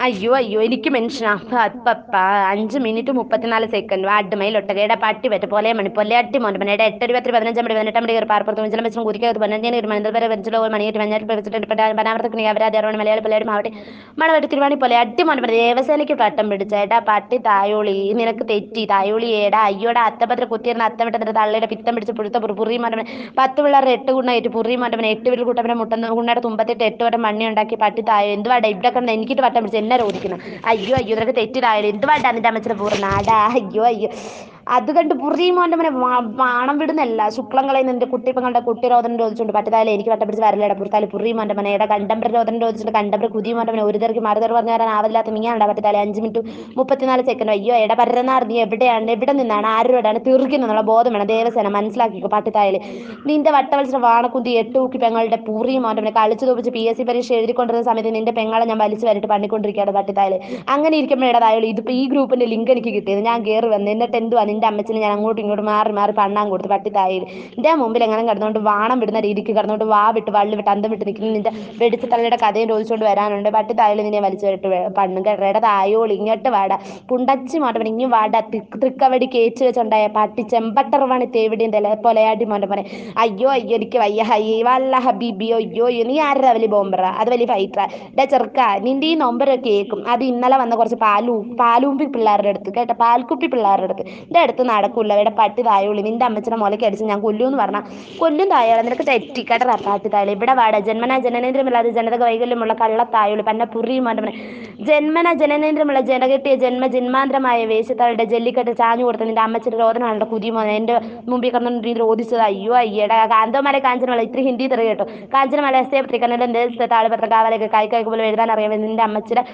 അയ്യോ അയ്യോ എനിക്ക് മെൻഷൻ അഞ്ച് മിനിറ്റ് മുപ്പത്തിനാല് സെക്കൻഡ് അഡ്മയിലൊട്ടകയുടെ പട്ടി പറ്റ് പോലെ മണി പൊല്ലെ അട്ടി മോൻ്റെ പനയുടെ എട്ടടി പത്തി പതിനഞ്ചാം മണി പതിനെട്ടാം മണി പാർപ്പുറത്ത് വെച്ചാൽ വെച്ചും കുതിക്കകത്ത് പതിനഞ്ചിന് ഒരു മണിന്തൽ വരെ വെച്ചിലോ മണിയേറ്റ് മഞ്ഞാറ്റ് വെച്ചിട്ട് പനാമർത്തത്തിന് അവരാതെ അറുപത് മലയാളി പിള്ളേരും ആവട്ടെ മണവെട്ടി തിരുവാണി പോലെ അട്ടി മോൻ്റെ പന ദേവസേനയ്ക്ക് പട്ടം പിടിച്ചേട്ടാ പട്ടി തായോളി നിനക്ക് തെറ്റി തായോളി ഏടാ അയ്യോടെ അത്തപത്ര കുത്തിയിരുന്ന അത്തമിട്ടതിന്റെ തള്ളിയുടെ പിത്തം പിടിച്ച് പുഴുത്ത പുറി മോൻ്റെ പത്ത് പിള്ളേരുടെ എട്ട് കുണ്ണേറ്റ് പുറി മോൻ്റെ എട്ട് വീട്ടിൽ കൂട്ടവനെ മുട്ടുന്ന കുണ്ണയുടെ തുമ്പത്തിട്ട് എട്ട് വട്ടം മണ്ണി ഉണ്ടാക്കി പട്ടി തായോ എന്തുവാടാ ഇവിടെ കണ്ട് എനിക്കിട്ട് പട്ടം പിടിച്ച് എന്നെ രോധിക്കണം അയ്യോ അയ്യോ ഇതൊക്കെ തെറ്റിടായാലും എന്തുവാട്ടാ നിന്റെ അമ്മച്ചിയുടെ പൂർണ്ണ ആടാ അയ്യോ അയ്യോ അത് കണ്ട് പുറി മോൻ്റെ മനെ വാണം വിടുന്നല്ല ശുക്ലം കളയുന്ന എൻ്റെ കുട്ടിപ്പങ്ങളുടെ കുട്ടി രോദനം രോധിച്ചുകൊണ്ട് പറ്റതായാലും എനിക്ക് വട്ടം പിടിച്ച് വരലേടാ പുറത്താലും പുറി മോൻ്റെ മനയുടെ കണ്ടംബര രോദനം രോധിച്ചിട്ട് കണ്ടംബര കുതി മോൻ്റെ മനെ ഒരു തെറിക്ക് മറുതറി പറഞ്ഞു തരാൻ ആവില്ലാത്ത നീയാണ്ടാ പറ്റതായാലും അഞ്ച് മിനിറ്റ് മുപ്പത്തിനാല് സെക്കൻഡ് അയ്യോ എടാ പരന്നാർ നീ എവിടെയാണ് എവിടെ നിന്നാണ് ആരോടാണ് തീർക്കുന്നുള്ള ബോധം വേണം ദേവസേന മനസ്സിലാക്കിക്കോ പട്ടിത്തായാലും നിന്റെ വട്ടവത്സര വാണക്കുന്തി എട്ട് ഊക്കി പെങ്ങളുടെ പൂറി മോൻ്റെ മനെ കളിച്ചു തോപ്പിച്ച് പി എസ് സി പരീക്ഷ എഴുതിക്കൊണ്ടിരുന്ന സമയത്ത് നിന്റെ പെങ്ങളെ ഞാൻ വലിച്ചു വരിട്ട് പണിക്കൊണ്ടിരിക്കുകയാണ് പട്ടിത്തായാലും അങ്ങനെ ഇരിക്കുമ്പോഴേതായാലും ഇതിപ്പോൾ ഈ ഗ്രൂപ്പിന്റെ ലിങ്ക് എനിക്ക് കിട്ടിയത് ഞാൻ കയറി വന്നു എന്നിട്ട് എന്തുവാ നിന്റെ അമ്മച്ചിനെ ഞാൻ അങ്ങോട്ടും ഇങ്ങോട്ടും മാറി മാറി പണ്ണാൻ കൊടുത്ത് പട്ടിത്തായിൽ എൻ്റെ മുമ്പിൽ എങ്ങനെ കിടന്നുകൊണ്ട് വാണം വിടുന്ന രീതിക്ക് കിടന്നുകൊണ്ട് വാ വിട്ട് വള്ളി വിട്ട് അന്തം വിട്ട് നിൽക്കുന്ന നിന്റെ വെടിച്ച് തള്ളിയുടെ കഥയും ചോദിച്ചുകൊണ്ട് വരാനുണ്ട് പട്ടിത്തായിൽ നിന്നെ വലിച്ചു വരട്ട് പണ്ണും കേട്ട തായോളി ഇങ്ങോട്ട് വാട പുണ്ടച്ചി മോട്ടവൻ ഇങ്ങും വാട തൃക്കവടി കേച്ച് വെച്ചുണ്ടായ പട്ടി ചെമ്പട്ടറവാണി തേവിടിയും തല പൊലയാട്ടി മോൻ്റെ പോലെ അയ്യോ അയ്യോ എനിക്ക് വയ്യ ഹയ്യ വല്ല ഹബീബിയോ അയ്യോ നീ ആരുടെ വലിയ ബോംബറ അത് വലിയ ഫൈറ്ററ ഡേ ചെറുക്ക നിന്റെ ഈ നൊമ്പരൊക്കെ കേൾക്കും അത് ഇന്നലെ വന്ന കുറച്ച് പാലു പാലൂമ്പി പിള്ളേരുടെ അടുത്ത് കേട്ട പാൽക്കുപ്പി പിള്ളേരുടെ അടുത്ത് എൻ്റെ അടുത്ത് നടക്കൂല ഇവിടെ പട്ടി തായുള്ളി നിന്റെ അമ്മച്ചിനെ മുലക്ക് അടിച്ച് ഞാൻ കൊല്ലൂന്ന് പറഞ്ഞാൽ കൊല്ലും തായോളെ നിനക്ക് തെറ്റി കേട്ട പാട്ടി തായുള്ളി ഇവിടെ വാട ജന്മന ജനനേന്ദ്രമില്ലാതെ ജനതക വൈകല്യമുള്ള കള്ള തായുള്ളി പന്ന പുറിയും മോൻ്റെ ജന്മന ജനനേന്ദ്രമുള്ള ജനകെട്ടിയ ജന്മ ജന്മാന്തരമായ വേശത്താളുടെ ജല്ലിക്കെട്ട് ചാഞ്ഞു കൊടുത്ത നിന്റെ അമ്മച്ചിയുടെ രോദനമാണല്ലോ കുതിമോനെ എൻ്റെ മുമ്പിൽ കിടന്നു രീതിയിൽ ഓദിച്ചത് അയ്യോ അയ്യടാ കാന്തോമല കാഞ്ചനമല ഇത്തിരി ഹിന്ദി തെറി കേട്ടോ കാഞ്ചനമല എസ് എ പത്രികണ്ണൻ്റെ താളിപത്ര കാവലൊക്കെ കൈ കൈക്ക് പോലും എഴുതാൻ അറിയാം നിന്റെ അമ്മച്ചിയുടെ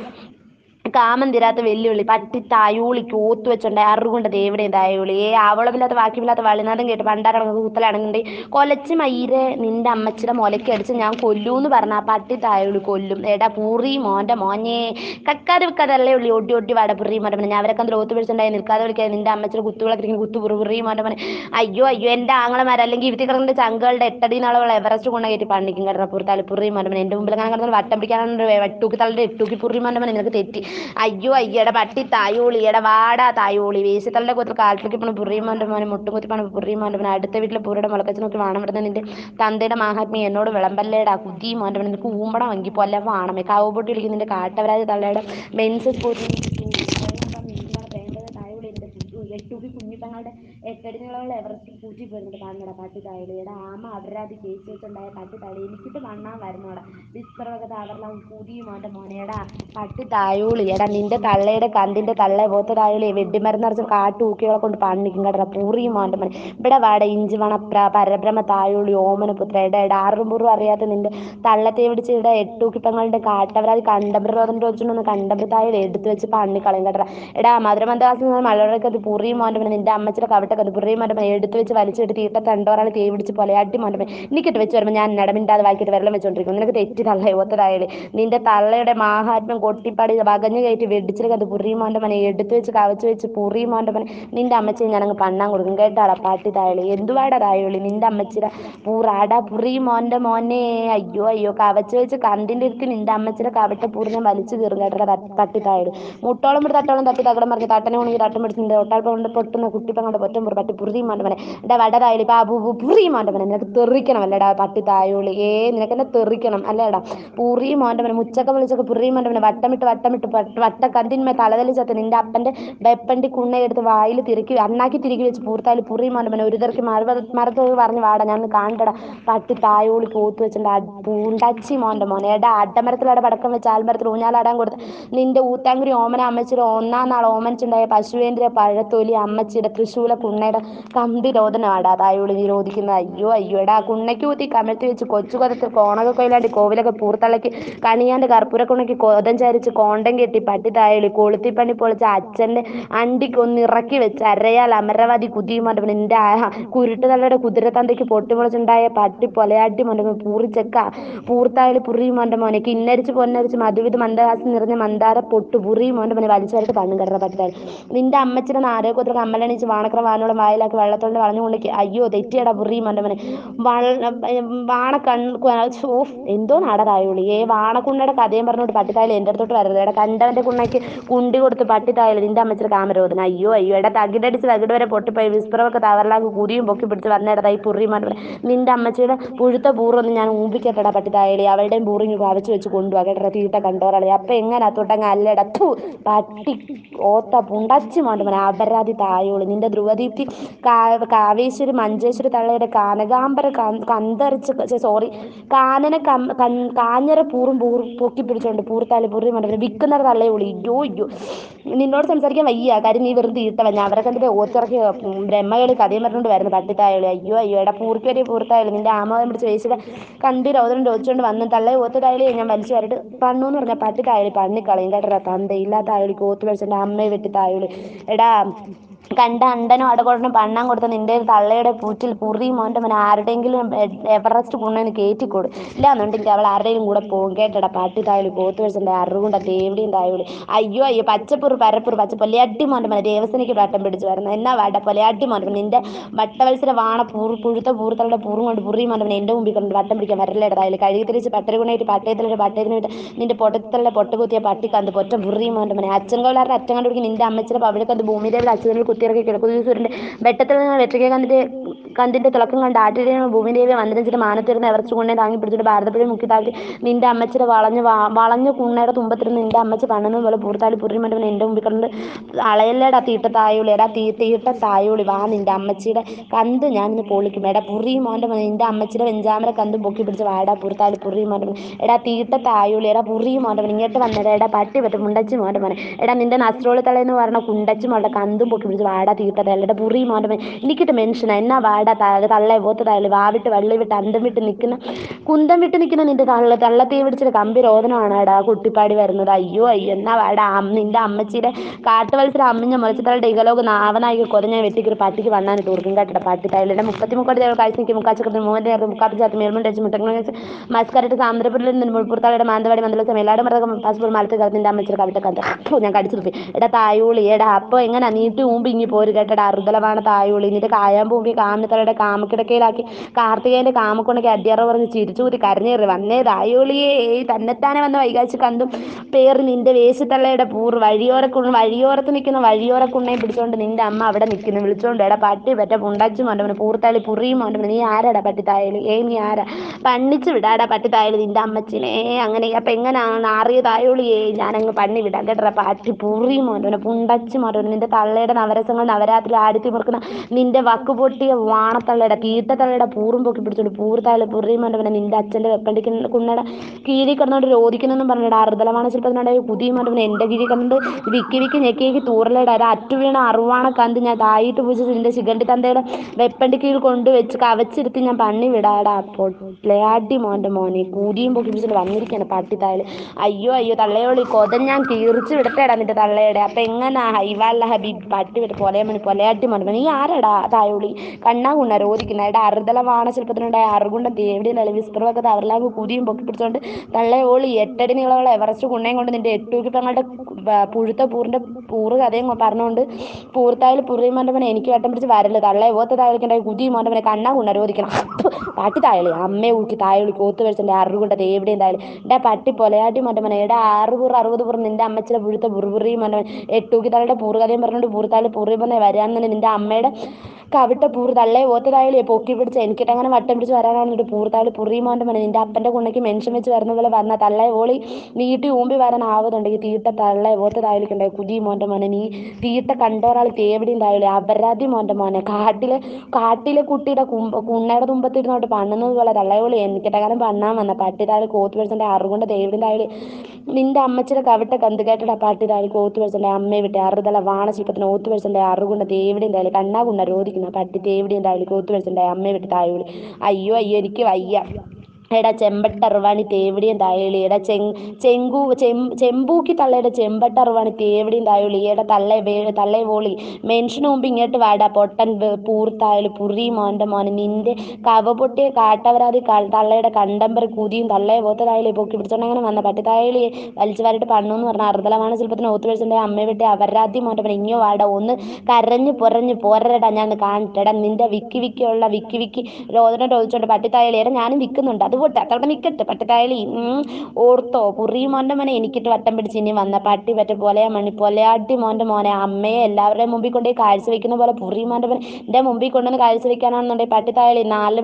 കാമം തീരാത്ത വെല്ലുവിളി പട്ടി തായൂളിക്ക് ഓത്തു വെച്ചുണ്ടായി അറിവുകൊണ്ട് ദേവിടെയും തായൂളി ഏ അവളമില്ലാത്ത വാക്യമില്ലാത്ത വളിനാഥം കേട്ട് പണ്ടാറങ്ങ് കൂത്തലാണെങ്കിൽ കൊലച്ച് മയിരെ നിന്റെ അമ്മച്ചിയുടെ മുലയ്ക്ക് അടിച്ച് ഞാൻ കൊല്ലൂന്ന് പറഞ്ഞ ആ പട്ടി തായൂളി കൊല്ലും എടാ പൂറി മോൻ്റെ മോനെ കക്കാതെ വെക്കാതല്ലേ ഉള്ളി ഒട്ടി ഒട്ടി വാട പുറി മോൻ്റെ മോനെ ഞാൻ അവരൊക്കെ അതിൽ ഓത്ത് പിടിച്ചിട്ടുണ്ടായി നിൽക്കാതെ വിളിക്കാതെ നിന്റെ അമ്മച്ചിയുടെ കുത്തുവിളക്കിരിക്കും കുത്തു പുറു പുറി മോൻ്റെ മോനെ അയ്യോ അയ്യോ എൻ്റെ ആങ്ങളമാർ അല്ലെങ്കിൽ ഇവിത്തി കിടന്ന ചങ്കളുടെ എട്ടടി നാളുകൾ എവറസ്റ്റ് കൊണ്ട കയറ്റി പണിക്കും കിടന്ന പുറത്താല് പുറി മോൻ്റെ മോനെ എൻ്റെ മുമ്പിൽ അങ്ങനെ കിടന്ന വട്ടം പിടിക്കാനുണ്ട് വെട്ടൂക്കി തള്ളുടെ എട്ടൂക്കി പുറി മോൻ്റെ മോനെ നിനക്ക് തെറ്റി അയ്യോ അയ്യടെ പട്ടി തായോളി എടെ വാടാ തായോളി വേശത്തളുടെ കൂത്തിൽ കാട്ടിലേക്ക് പോണ പുറിയുമോൻ്റെ മോനെ മുട്ടും കുത്തി പോണ പുറിയുമോൻ്റെ മോനെ അടുത്ത വീട്ടിലെ പൂരയുടെ മുളക്കച്ച് നോക്കി വാണം വിടുന്ന നിന്റെ തന്തയുടെ മാഹാത്മ്യം എന്നോട് വിളമ്പല്ലേടാ കുതി മോൻ്റെ മോനെ നിനക്ക് ഊമ്പടം വങ്കി പൊല്ല വാണമേ കാവ് പൊട്ടി വിളിക്കുന്ന നിന്റെ കാട്ടവരാജ് തള്ളയുടെ മെൻസ് സ്പോർട്ടി എട്ടുപി കുഞ്ഞിത്തങ്ങളുടെ എട്ടടിനുള്ള എവറസ്റ്റ് കൂട്ടി പോയിരുന്നിട്ട് കാണുന്നടാ പാട്ടി തായലിയുടെ ആമ അവരാതി കേസ് വെച്ചുണ്ടായ പാട്ടി തായലി എനിക്കിട്ട് മണ്ണാൻ വരുന്നോടാ വിസ്പറൊക്കെ താവറലാവും പുതിയ മോൻ്റെ മോനേടാ പട്ടി തായൂളി എടാ നിന്റെ തള്ളയുടെ കന്തിന്റെ തള്ള പോത്ത തായൂളി വെഡിമരുന്ന് നിറച്ച് കാട്ടൂക്കികളെ കൊണ്ട് പണിക്കും കേട്ടോ പൂറി മോൻ്റെ മോനെ ഇവിടെ വാട ഇഞ്ചി വണ പരബ്രഹ്മ തായൂളി ഓമന പുത്ര എടാ എടാ ആറും പൂറും അറിയാത്ത നിന്റെ തള്ളത്തെ പിടിച്ച് ഇവിടെ എട്ടൂക്കിപ്പങ്ങളുടെ കാട്ടവരാതി കണ്ടബ്രോധം ചോദിച്ചിട്ടൊന്ന് കണ്ടബ്ര തായൂളി എടുത്ത് വെച്ച് പണി കളയും കേട്ടോ എടാ മധുരമന്ദാസ് മലയാളൊക്കെ അത് പുറിയും മോൻ്റെ മോനെ നിന്റെ അമ്മച്ചിയുടെ കവിട്ടൊക്കെ അത് പുറിയും മോൻ്റെ മോനെ എടുത്ത് വെച്ച് വലിച്ചെടുത്ത് തീട്ട തണ്ടോറാൾ തേ പിടിച്ച് പൊലയാട്ടി മോൻ്റെ മോനെ എനിക്കിട്ട് വെച്ച് വരുമ്പോൾ ഞാൻ നടമിണ്ടാതെ വായിക്കിട്ട് വെള്ളം വെച്ചോണ്ടിരിക്കും നിനക്ക് തെറ്റി തള്ള ഒത്തതായാലേ നിന്റെ തള്ളയുടെ മാഹാത്മ്യം കൊട്ടിപ്പാടി വകഞ്ഞു കയറ്റി വെടിച്ചിട്ട് അത് പുറിയുമോൻ്റെ മനെ എടുത്തു വെച്ച് കവച്ച് വെച്ച് പുറിയുമോൻ്റെ മനെ നിന്റെ അമ്മച്ചി ഞാനങ്ങ് പണ്ണാൻ കൊടുക്കും കേട്ടാടാ പാട്ടി തായളി എന്തുവാടാ തായളി നിന്റെ അമ്മച്ചിയുടെ പൂറാടാ പുറിയുമോൻ്റെ മോനെ അയ്യോ അയ്യോ കവച്ച് വെച്ച് കണ്ടിൻ്റെ ഇരുത്തി നിന്റെ അമ്മച്ചിയുടെ കവിട്ട പൂറി ഞാൻ വലിച്ചു കീറും കേട്ടാ പട്ടി തായളി മുട്ടോളം ഒരു തട്ടോളം തട്ടി തകടം പറഞ്ഞ് തട്ടനെ ഉണങ്ങി തട്ടം പിടിച്ച് നിന്റെ ഒട്ടാൾ കൊണ്ട് പൊട്ടുന്ന കുട്ടിപ്പങ്ങളുടെ പൊറ്റം പുറ പട്ടി പുറിയുമോൻ്റെ മനെ എൻ്റെ വട തായളി പാബു പുറിയുമോൻ്റെ മനെ നിനക്ക് തെറിക്കണം അല്ലേടാ പട്ടി തായോളി ഏ നിനക്ക് എന്നെ തെറിക്കണം അല്ലേടാ പൂറിയും മോൻ്റെ മനെ മുച്ചക്ക വിളിച്ചൊക്കെ പുറിയും മോൻ്റെ മനെ വട്ടമിട്ട് വട്ടമിട്ട് വട്ട വട്ട കന്തിന്മേ തലതലി ചത്ത് നിന്റെ അപ്പൻ്റെ വെപ്പണ്ടി കുണ്ണയെടുത്ത് വായിൽ തിരുക്കി അണ്ണാക്കി തിരികെ വെച്ച് പൂർത്താല് പുറിയും മോൻ്റെ മനെ ഒരു തെറിക്ക് മറ മറത്തോട് പറഞ്ഞ് വാടാ ഞാൻ കാണണ്ടടാ പട്ടി തായോളി പോത്ത് വെച്ചിട്ടുണ്ട് പൂണ്ടച്ചി മോൻ്റെ മോനെ എടാ അഡമരത്തിലടെ പടക്കം വെച്ച് ആൽമരത്തിൽ ഊഞ്ഞാലാടാൻ കൊടുത്ത് നിന്റെ ഊത്താങ്കുരി ഓമന അമ്മച്ചിയുടെ ഒന്നാം നാൾ ഓമനിച്ചുണ്ടായ പശുവേന്ദ്ര പഴത്തൊലി അമ്മച്ചിയുടെ തൃശൂല കുണ്ണയുടെ കമ്പി രോദനമാടാ തായോളി നിരോധിക്കുന്നത് അയ്യോ അയ്യോ എടാ കുണ്ണയ്ക്ക് ഊത്തി കമഴ്ത്തി വെച്ച് കൊച്ചു കൊതത്തിൽ കോണക കൊയിലാണ്ടി കോവിലൊക്കെ പൂർത്തളയ്ക്ക് കണിയാൻ്റെ കർപ്പൂരക്കുണയ്ക്ക് കോതം ചരിച്ച് കോണ്ടം കെട്ടി പട്ടി തായളി കൊളുത്തിപ്പണി പൊളിച്ച് അച്ഛൻ്റെ അണ്ടിക്കൊന്ന് ഇറക്കി വെച്ച് അരയാൽ അമരവാദി കുതിയുമാൻ്റെ നിന്റെ കുരുട്ട് തള്ളയുടെ കുതിരത്തന്തയ്ക്ക് പൊട്ടിമുളച്ചുണ്ടായ പട്ടി പൊലയാട്ടി മോൻ്റെ മോനെ പൂറിച്ചെക്ക പൂർത്തായളി പുറിയും മോൻ്റെ മോനെ കിന്നരിച്ച് പൊന്നരിച്ച് മധുവിധ മന്ദഹാസം നിറഞ്ഞ മന്ദാര പൊട്ടു പുറിയും മോൻ്റെ മോനെ വലിച്ചവർക്ക് പണ്ണും കടറ പട്ടിത്തായി നിന്റെ അമ്മച്ചിയുടെ നാരകോത്ര കമ്മലണിച്ച് പിടിച്ച് വാണക്ര വാനോളം വായിലാക്കി വള്ളത്തോണ്ട് വളഞ്ഞു കൊണ്ടേക്ക് അയ്യോ തെറ്റിയടാ പുറി മോന്റെ വള്ള വാണ കണ് ഷോ എന്തോ നാടാ തായോളി ഏ വാണക്കുണ്ണയുടെ കഥയും പറഞ്ഞോണ്ട് പട്ടിത്തായല് എന്റെ അടുത്തോട്ട് വരരുത് എടാ കണ്ടവന്റെ കുണ്ണയ്ക്ക് കുണ്ടി കൊടുത്ത് പട്ടിത്തായല് നിന്റെ അമ്മച്ചിയുടെ കാമരോധന അയ്യോ അയ്യോ എടാ തകിടടിച്ച് തകിട് വരെ പൊട്ടിപ്പോയി വിസ്പറൊക്കെ തകർലാക്ക് കുരിയും പൊക്കി പിടിച്ച് വന്നിടതായി പുറി മോന്റെ നിന്റെ അമ്മച്ചിയുടെ പുഴുത്ത ബൂറൊന്നും ഞാൻ ഊമ്പിക്കട്ടടാ പട്ടിത്തായലി അവളുടെയും ബൂറിങ് കവച്ച് വെച്ച് കൊണ്ടുപോകാം കേട്ടടാ തീട്ട കണ്ടോറളി അപ്പൊ എങ്ങനെ തൊട്ടങ്ങ് അല്ലട ഥു പട്ടി ഓത്ത പുണ്ടച്ചി മോന്റെ മോനെ അപരാധി തായോളി നിന്റെ ധ്രുവദീപ്തി കാ കാവേശ്വരി മഞ്ചേശ്വരി തള്ളയുടെ കനകാംബര കന്തരിച്ച് സോറി കാനന കം കാഞ്ഞര പൂറും പൂർ പൊക്കി പിടിച്ചോണ്ട് പൂർത്താല് പൂറി മോന്റെ വിൽക്കുന്നത് തള്ളേ വിളി ഇയ്യോ ഇയ്യോ നിന്നോട് സംസാരിക്കാൻ വയ്യ കാര്യം നീ വെറും തീട്ടവഞ്ഞ അവരെ കണ്ടിട്ട് ഓത്തിറക്കി ബ്രഹ്മകളി കഥയും പറഞ്ഞുകൊണ്ട് വരുന്നു പട്ടിത്തായോളി അയ്യോ അയ്യോ എടാ പൂർക്ക് വരെ പൂർത്തായാലും നിന്റെ ആമോദം പിടിച്ച് വേശിയുടെ കണ്ടി രോദനം ചോദിച്ചുകൊണ്ട് വന്ന് തള്ളേ ഓത്തതായാലേ ഞാൻ വലിച്ചു വരട്ട് പണ്ണു എന്ന് പറഞ്ഞാൽ പട്ടി തായളി പണ്ണിക്കളയും കേട്ടടാ തന്തയില്ലാത്ത തായളിക്ക് ഓത്ത് വെളിച്ചെൻ്റെ അമ്മയെ വെട്ടി തായളി എടാ കണ്ട അണ്ടനും അടകൊടനും പണ്ണാൻ കൊടുത്ത നിന്റെ തള്ളയുടെ പൂറ്റിൽ പുറി മോൻ്റെ മോനെ ആരുടെയെങ്കിലും എവറസ്റ്റ് കൊണ്ടുവന്ന് കയറ്റിക്കൊടു ഇല്ലാന്നുണ്ടെങ്കിൽ അവൾ ആരുടെയും കൂടെ പോകും കേട്ടടാ പാട്ടി തായളി പോത്ത് വെളിച്ചെൻ്റെ അറുകൊണ്ട തേവിടിയും തായളി അയ്യോ അയ്യോ പച്ചപ്പുറ് പരപ്പുറ് പച്ച പൊലയാട്ടി മോൻ്റെ മോനെ ദേവസനയ്ക്ക് വട്ടം പിടിച്ച് വരുന്നത് എന്നാ വേണ്ട പൊലയാട്ടി മോൻ്റെ നിന്റെ വട്ടവത്സര വാണ പൂർ പുഴുത്ത പൂർത്തളുടെ പൂറും കൊണ്ട് പുറി മോൻ്റെ മോനെ എൻ്റെ മുമ്പിൽ കൊണ്ട് വട്ടം പിടിക്കാൻ വരല്ലേടാ അതിൽ കഴുകി തിരിച്ച് പട്ടര ഗുണമായിട്ട് പട്ടയത്തിലൊരു പട്ടയത്തിന് വിട്ട് നിന്റെ പൊട്ടത്തളുടെ പൊട്ട് കുത്തിയ പട്ടിക്കന്ത് പൊറ്റ പുറി മോൻ്റെ മോനെ അച്ഛൻ കോലാരുടെ അച്ഛൻ കണ്ടുപിടിക്കും നിന്റെ അമ്മച്ചിയുടെ പവിഴക്കന്ത് ഭൂമിയുടെ അച്ഛനിൽ കുത്തിയിറക്കി കിടക്കുന്നു സൂര്യൻ്റെ വെട്ടത്തിൽ നിന്ന് വെற்றிക കണ്ടിട്ട് കന്തിന്റെ തിളക്കം കണ്ട് ആട്ടിടയും ഭൂമിദേവി വന്ദനിച്ചിട്ട് മാനത്തിരുന്ന് എവർച്ചു കൊണ്ടേ താങ്ങി പിടിച്ചിട്ട് ഭാരതപ്പുഴ മുക്കി താക്കി നിന്റെ അമ്മച്ചിയുടെ വളഞ്ഞ് വളഞ്ഞ കുണ്ണയുടെ തുമ്പത്തിരുന്ന് നിന്റെ അമ്മച്ചി പണ്ണുന്ന പോലെ പൂർത്താലി പുറി മണ്ടവൻ എൻ്റെ മുമ്പിൽ കണ്ട് അളയല്ലേടാ തീട്ട തായോളി എടാ തീ തീട്ട തായോളി വാ നിന്റെ അമ്മച്ചിയുടെ കന്ത് ഞാൻ ഇന്ന് പൊളിക്കും എടാ പുറി മോൻ്റെ മോനെ നിന്റെ അമ്മച്ചിയുടെ വെഞ്ചാമര കന്തും പൊക്കി പിടിച്ച് വാടാ പൂർത്താലി പുറി മോൻ്റെ മോനെ എടാ തീട്ട തായോളി എടാ പുറി മോൻ്റെ മോനെ ഇങ്ങോട്ട് വന്നേടാ എടാ പട്ടി പറ്റും മുണ്ടച്ചി മോൻ്റെ മോനെ എടാ നിന്റെ നസ്ട്രോളി തലേന്ന് പറഞ്ഞ കുണ്ടച്ചി മോളുടെ കന്തും പൊക്കി പിടിച്ച് വാടാ തീട്ട തലയുടെ പുറി മോൻ്റെ മോനെ എനിക്കിട്ട് മെൻഷനാ എന്നാ വാടാ തള്ള പോത്ത് തള്ളി വാവിട്ട് വള്ളി വിട്ട് അന്തം വിട്ട് നിൽക്കുന്ന കുന്തം വിട്ട് നിൽക്കുന്ന നിന്റെ തള്ള തള്ളത്തീ പിടിച്ചിട്ട് കമ്പി രോദനമാണ് എടാ കുട്ടിപ്പാടി വരുന്നത് അയ്യോ അയ്യോ എന്നാ വാടാ നിന്റെ അമ്മച്ചിയുടെ കാട്ടുവത്സരം അമ്മിഞ്ഞ മുളച്ചത്തളുടെ ഇകലോക നാവനായി കൊതഞ്ഞ വെട്ടിക്കൊരു പട്ടിക്ക് വണ്ണാനിട്ട് കൊടുക്കും കേട്ടോ പട്ടി തൈലിന്റെ മുപ്പത്തി മുക്കോടി ദേവ കാഴ്ച നിൽക്കും മുക്കാച്ചക്കത്തിന് മൂന്ന് നേരം മുക്കാപ്പി ചാത്ത് മേൽമുണ്ട് വെച്ച് മുട്ടങ്ങൾ വെച്ച് മസ്കരട്ട് സാന്ദ്രപുരിൽ നിന്ന് മുൾപ്പുറത്താളുടെ മാന്തവാടി മന്ദലസം എല്ലാവരും മൃഗം പാസ്പോർട്ട് മലത്ത് കലത്തിന്റെ അമ്മച്ചിയുടെ കവിട്ട കണ്ട അപ്പോ ഞാൻ കടിച്ചു തുപ്പി എടാ തായൂളി എടാ അപ്പൊ എങ്ങനെ നീട്ടി ഊമ്പി ഇങ്ങി പോര് കേട്ടടാ അറുതലമാണ് തായൂളി നിന്റെ കായാമ്പൂമ്പി കാമിത്തലയുടെ കാമക്കിടക്കയിലാക്കി കാർത്തികേയന്റെ കാമക്കൊണ്ടൊക്കെ അടിയറ പറഞ്ഞ് ചിരിച്ചൂരി കരഞ്ഞേറി വന്നേ തായൂളിയേ തന്നെത്താനെ വന്ന വൈകാശി കണ്ടും പേര് നിന്റെ വേശത്തള്ളയുടെ പൂർ വഴിയോരക്കുണ്ണ വഴിയോരത്ത് നിൽക്കുന്ന വഴിയോരക്കുണ്ണയെ പിടിച്ചോണ്ട് നിന്റെ അമ്മ അവിടെ നിൽക്കുന്നു വിളിച്ചോണ്ട് എടാ പട്ടി പറ്റ പുണ്ടച്ചും മോൻ്റെ പൂർത്താളി പുറിയും മോൻ്റെ നീ ആരാടാ പട്ടി തായല് ഏ നീ ആരാ പണ്ണിച്ച് വിടാടാ പട്ടി തായല് നിന്റെ അമ്മച്ചിനെ അങ്ങനെ അപ്പൊ എങ്ങനെയാണ് നാറിയ തായോളിയേ ഞാനങ്ങ് പണ്ണി വിടാം കേട്ടടാ പട്ടി പുറിയും മോൻ്റെ പുണ്ടച്ചു മോൻ്റെ നിന്റെ തള്ളയുടെ നവരസങ്ങൾ നവരാത്രി ആടി തിമിർക്കുന്ന നിന്റെ വക്ക് പൊട്ടിയ വാണത്തള്ളയുടെ തീട്ടത്തള്ളയുടെ പൂറും പൊക്കി പിടിച്ചോണ്ട് പൂർത്താളി പുറിയും മോൻ്റെ നിന്റെ അച്ഛൻ്റെ വെപ്പണ്ടിക്കുന്ന കുണ്ണയുടെ കീഴി കിടന്നോണ്ട് രോദിക്കുന്നെന്നും പറഞ്ഞിട്ട് അറുതലമാണ് ചിലപ്പോൾ കുതിയും മോൻ്റെ എൻ്റെ കീഴി കിടന്നുണ്ട് വിക്കി വിക്കി ഞെക്കിയേക്ക് തൂറലയുടെ ഒരു അറ്റു വീണ അറുവാണ കന്ത് ഞാൻ തായിട്ട് പൂജിച്ച് നിന്റെ ശിഖണ്ഡി തന്തയുടെ വെപ്പണ്ടി കീഴിൽ കൊണ്ടുവച്ച് കവച്ചിരുത്തി ഞാൻ പണ്ണി വിടാടാ പൊട്ടയാടി മോൻ്റെ മോനെ കൂടിയും പൊക്കി പിടിച്ചിട്ട് വന്നിരിക്കുകയാണ് പട്ടി താഴെ അയ്യോ അയ്യോ തള്ളയോളി കൊതൻ ഞാൻ കീറിച്ച് വിടത്തേടാ നിന്റെ തള്ളയുടെ അപ്പൊ എങ്ങനെ ഹൈവാല്ല ഹബീബ് പട്ടി വിട്ട് പൊലയമണി പൊലയാട്ടി മോൻ്റെ മോനെ നീ ആരടാ തായോളി കണ്ണാ കുണ്ണ രോദിക്കുന്ന എടാ അറുതല വാണ ശില്പത്തിനുണ്ടായ അറുകുണ്ടം തേവിടിയും അല്ലെ വിസ്പ്രവൊക്കെ അവരിലാകെ കുരിയും പൊക്കി പിടിച്ചോണ്ട് തള്ളയോളി എട്ടടി നീളമുള്ള എവറസ്റ്റ് കുണ്ണയും കൊണ്ട് നിന്റെ എട്ടൂക്കി പെങ്ങളുടെ പുഴുത്ത പൂറിന്റെ പൂറ് കഥയും പറഞ്ഞുകൊണ്ട് പൂർത്തായാലും പുറിയും മോൻ്റെ എനിക്ക് വട്ടം പിടിച്ച് വരല് തള്ളെ ഓത്ത തായളിക്കണ്ട കുതി മോൻ്റെ കണ്ണാ കുണ്ണ രോദിക്കണം പാട്ടി തായളി അമ്മയെ ഊക്കി തായളി കോത്ത് വെച്ചിൻ്റെ അറുകൊണ്ട് എവിടെയും തായളി എടാ പട്ടി പൊലയാട്ടി മോൻ്റെ മോനെ എടാ ആറ് പൂറ് അറുപത് പൂറ് നിന്റെ അമ്മച്ചിയുടെ പുഴുത്ത പുറുപുറിയും മോൻ്റെ എട്ടൂക്കി തള്ളുടെ പൂറ് കഥയും പറഞ്ഞുകൊണ്ട് പൂർത്തായാലും പുറിയും മോനെ വരാൻ നിന്റെ അമ്മയുടെ കവിട്ട പൂറ് തള്ളേ ഓത്തതായാലേ പൊക്കി പിടിച്ച് എനിക്കിട്ട് അങ്ങനെ വട്ടം പിടിച്ച് വരാനാണെന്നിട്ട് പൂർത്താളി പുറിയുമോൻ്റെ മനെ നിന്റെ അപ്പൻ്റെ കുണ്ണയ്ക്ക് മെൻഷൻ വെച്ച് വരുന്ന പോലെ വന്ന തള്ളേ ഓളി നീട്ടി ഊമ്പി വരാൻ ആവുന്നുണ്ടെങ്കിൽ തീട്ട തള്ളേ ഓത്തതായാലിക്കണ്ടേ കുതി മോൻ്റെ മോനെ നീ തീട്ട കണ്ടോറാൾ തേവിടിയും തായാലേ അപരാധി മോൻ്റെ മോനെ കാട്ടിലെ കാട്ടിലെ കുട്ടിയുടെ കുമ്പ കുണ്ണയുടെ തുമ്പത്തിരുന്നോട്ട് പണ്ണുന്നത് പോലെ തള്ളയോളി എനിക്കിട്ടകാലം പണ്ണാൻ വന്ന പട്ടി താഴെ കോത്ത് വെച്ചിൻ്റെ അറുകൊണ്ട് തേവിടിയും തായാലേ നിന്റെ അമ്മച്ചിയുടെ കവിട്ട കന്ത് കേട്ടടാ പാട്ടി താഴെ കോത്ത് വെച്ചിൻ്റെ അമ്മയെ വിട്ട് അറുതല വാണശില്പത്തിന് ഓത്ത് വെച്ചിൻ്റെ അറുകൊണ്ട് തേവിടിയും തായാലേ കണ്ണാ കുണ്ണ രോദിക്കുന്ന പട്ടി തേവിടിയും തായാലേ കോത്ത് വെച്ചിൻ്റെ അമ്മയെ വിട്ട് തായോളി അയ്യോ അയ്യോ എനിക്ക് വയ്യ എടാ ചെമ്പട്ടറുവാണി തേവിടിയും തായളി എടാ ചെ ചെങ്കു ചെം ചെമ്പൂക്കി തള്ളയുടെ ചെമ്പട്ടറുവാണി തേവിടിയും തായളി എടാ തള്ളെ വേ തള്ളെ വോളി മെൻഷന് മുമ്പ് ഇങ്ങോട്ട് വാടാ പൊട്ടൻ പൂർത്തായാലും പുറി മോൻ്റെ മോനെ നിന്റെ കവ പൊട്ടിയ കാട്ടവരാതി തള്ളയുടെ കണ്ടമ്പർ കുതിയും തള്ളയെ പോത്തതായാലും പൊക്കി പിടിച്ചോണ്ടങ്ങനെ വന്ന പട്ടിത്തായളി വലിച്ചു വാരിട്ട് പണ്ണു എന്ന് പറഞ്ഞ അർദ്ധലമാണ് ശില്പത്തിന് ഒത്തുവെച്ചിൻ്റെ അമ്മയെ വിട്ട് അവരാദ്യം മോൻ്റെ പിന്നെ ഇങ്ങോ വാടാ ഒന്ന് കരഞ്ഞു പുറഞ്ഞ് പോരടാ ഞാൻ കാണട്ടെടാ നിന്റെ വിക്കി വിക്കിയുള്ള വിക്കി വിക്കി രോദനം ചോദിച്ചോണ്ട് പട്ടിത്തായളി എടാ ഞാനും വിൽക്കുന്നുണ്ട് അത് പോട്ടെ അതവിടെ നിൽക്കട്ടെ പട്ടിത്തായളി ഓർത്തോ പുറി മോൻ്റെ മോനെ എനിക്കിട്ട് വട്ടം പിടിച്ച് ഇനി വന്ന പട്ടി പറ്റ പോലെ മണി പൊലയാട്ടി മോൻ്റെ മോനെ അമ്മയെ എല്ലാവരുടെയും മുമ്പിൽ കൊണ്ടുപോയി കാഴ്ച വെക്കുന്ന പോലെ പുറി മോൻ്റെ മോനെ എൻ്റെ മുമ്പിൽ കൊണ്ടുവന്ന് കാഴ്ച വെക്കാനാണെന്നുണ്ടെങ്കിൽ പട്ടിത്തായളി നാല്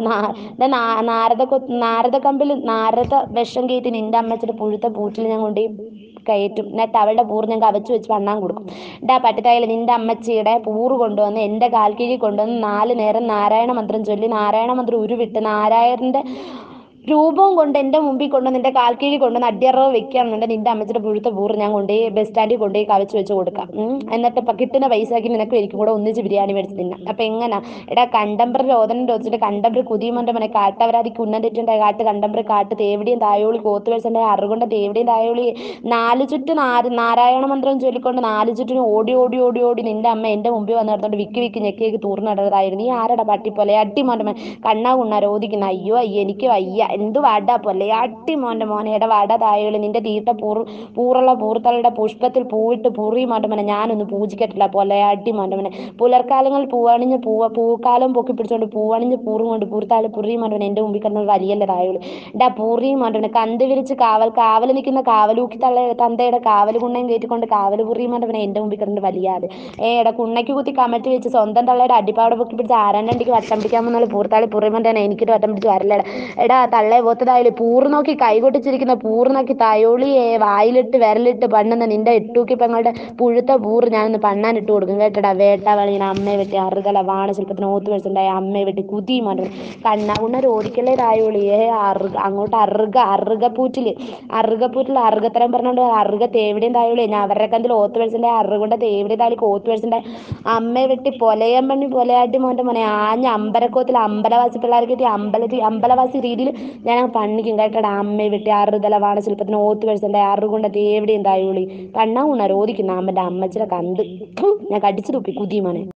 നാരദ നാരദ കമ്പിൽ നാരദ വിഷം കയറ്റി നിന്റെ അമ്മച്ചിട്ട് പുഴുത്ത പൂറ്റിൽ ഞാൻ കൊണ്ടുപോയി കയറ്റും എന്നിട്ട് അവളുടെ പൂറ് ഞാൻ കവച്ച് വെച്ച് പണ്ണാൻ കൊടുക്കും എൻ്റെ ആ പട്ടിത്തായിൽ നിന്റെ അമ്മച്ചിയുടെ പൂറ് കൊണ്ടുവന്ന് എൻ്റെ കാൽ കീഴിൽ കൊണ്ടുവന്ന് നാല് നേരം നാരായണ മന്ത്രം ചൊല്ലി നാരായണ മന്ത്രം ഉരുവിട്ട് നാരായണൻ്റെ രൂപവും കൊണ്ട് എൻ്റെ മുമ്പിൽ കൊണ്ട് നിന്റെ കാൽ കീഴിൽ കൊണ്ടുവന്ന് അടിയറവ് വെക്കുകയാണെന്നുണ്ടെങ്കിൽ നിന്റെ അമ്മച്ചിയുടെ പുഴുത്ത പൂറ് ഞാൻ കൊണ്ടുപോയി ബസ് സ്റ്റാൻഡിൽ കൊണ്ടുപോയി കവച്ച് വെച്ച് കൊടുക്കാം എന്നിട്ട് ഇപ്പം കിട്ടുന്ന പൈസയ്ക്ക് നിനക്ക് എനിക്കും കൂടെ ഒന്നിച്ച് ബിരിയാണി മേടിച്ച് തിന്നാം അപ്പം എങ്ങനെ എടാ കണ്ടംബർ രോദനം രോദിച്ചിട്ട് കണ്ടംബർ കുതിയുമോൻ്റെ മനെ കാട്ടവരാതിക്ക് ഉന്നതിട്ടുണ്ടായ കാട്ട് കണ്ടംബർ കാട്ട് തേവിടിയും തായോളി കോത്ത് വെച്ചിട്ടുണ്ടായ അറുകൊണ്ട് തേവിടിയും തായോളി നാല് ചുറ്റും നാല് നാരായണ മന്ത്രം ചൊല്ലിക്കൊണ്ട് നാല് ചുറ്റിനും ഓടി ഓടി ഓടി ഓടി നിന്റെ അമ്മ എൻ്റെ മുമ്പിൽ വന്ന് നടത്തോണ്ട് വിക്കി വിക്കി ഞെക്കിയേക്ക് തൂർന്നിടതായിരുന്നു നീ ആരടാ പട്ടി പോലെ അട്ടി മോൻ്റെ മൻ കണ്ണാ കുണ്ണ രോദിക്കുന്ന അയ്യോ അയ്യോ എനിക്ക് വയ്യ എന്ത് വാടാ പോലെ അട്ടി മോൻ്റെ മോനെ എടാ വാടാ തായോളി നിന്റെ തീട്ട പൂർ പൂറുള്ള പൂർത്തളുടെ പുഷ്പത്തിൽ പൂവിട്ട് പൂറി മോൻ്റെ മോനെ ഞാനൊന്ന് പൂജിക്കട്ടില്ല പോലെ അട്ടി മോൻ്റെ മോനെ പുലർക്കാലങ്ങളിൽ പൂവണിഞ്ഞ് പൂവ പൂക്കാലം പൊക്കി പിടിച്ചോണ്ട് പൂവണിഞ്ഞ് പൂറും കൊണ്ട് പൂർത്താല് പുറി മോൻ്റെ എൻ്റെ മുമ്പിൽ കിടന്ന വലിയല്ല തായോളി എടാ പൂറി മോൻ്റെ മോനെ കന്ത് വിരിച്ച് കാവൽ കാവൽ നിൽക്കുന്ന കാവലൂക്കി തള്ള തന്തയുടെ കാവൽ കുണ്ണയും കയറ്റിക്കൊണ്ട് കാവൽ പുറി മോൻ്റെ മോനെ എൻ്റെ മുമ്പിൽ കിടന്ന് വലിയാതെ ഏ എടാ കുണ്ണയ്ക്ക് കുത്തി കമറ്റി വെച്ച് സ്വന്തം തള്ളയുടെ അടിപ്പാടെ പൊക്കി പിടിച്ച് ആരാണ്ടണ്ടിക്ക് വട്ടം പിടിക്കാൻ വന്നാൽ പൂർത്താളി പുറി മോൻ്റെ എനിക്കിട്ട് വട്ടം പിടിച്ച് വരലടാ എടാ തള്ളെ പോത്തതായാലും പൂറ് നോക്കി കൈകൊട്ടിച്ചിരിക്കുന്ന പൂറ് നോക്കി തയോളിയെ വായിലിട്ട് വിരലിട്ട് പണ്ണുന്ന നിന്റെ എട്ടൂക്കി പെങ്ങളുടെ പുഴുത്ത പൂറ് ഞാനൊന്ന് പണ്ണാൻ ഇട്ട് കൊടുക്കും കേട്ടടാ വേട്ടാവളിനെ അമ്മയെ വെട്ടി അറുകല വാണശില്പത്തിന് ഓത്ത് വെച്ചിട്ടുണ്ടായ അമ്മയെ വെട്ടി കുതി മോൻ്റെ കണ്ണാകുണ്ണ രോദിക്കല്ലേ തായോളിയെ അറുക അങ്ങോട്ട് അറുക അറുകപ്പൂറ്റില് അറുകപ്പൂറ്റിൽ അറുകത്തരം പറഞ്ഞോണ്ട് അറുക തേവിടെയും തായോളി ഞാൻ അവരുടെ കന്തിൽ ഓത്ത് വെച്ചിട്ടുണ്ടായ അറുകൊണ്ട് തേവിടെ താലി കോത്ത് വെച്ചിട്ടുണ്ടായ അമ്മയെ വെട്ടി പൊലയം പണി പൊലയാട്ടി മോൻ്റെ മോനെ ആഞ്ഞ അമ്പലക്കോത്തിൽ അമ്പലവാസി പിള്ളേർക്ക് കിട്ടി അമ്പലത്തിൽ അമ്പലവാസി രീതിയിൽ ഞാൻ പണിക്കും കേട്ടടാ അമ്മയെ വെട്ടി അറുതല വാണശില്പത്തിന് ഓത്ത് വെച്ചിട്ടുണ്ടായ അറുകൊണ്ട് തേവിടെയും തായോളി കണ്ണാ ഉണ്ണ രോദിക്കുന്ന അമ്മൻ്റെ അമ്മച്ചിയുടെ കന്ത് ഞാൻ കടിച്ചു തുപ്പി കുതി മോനെ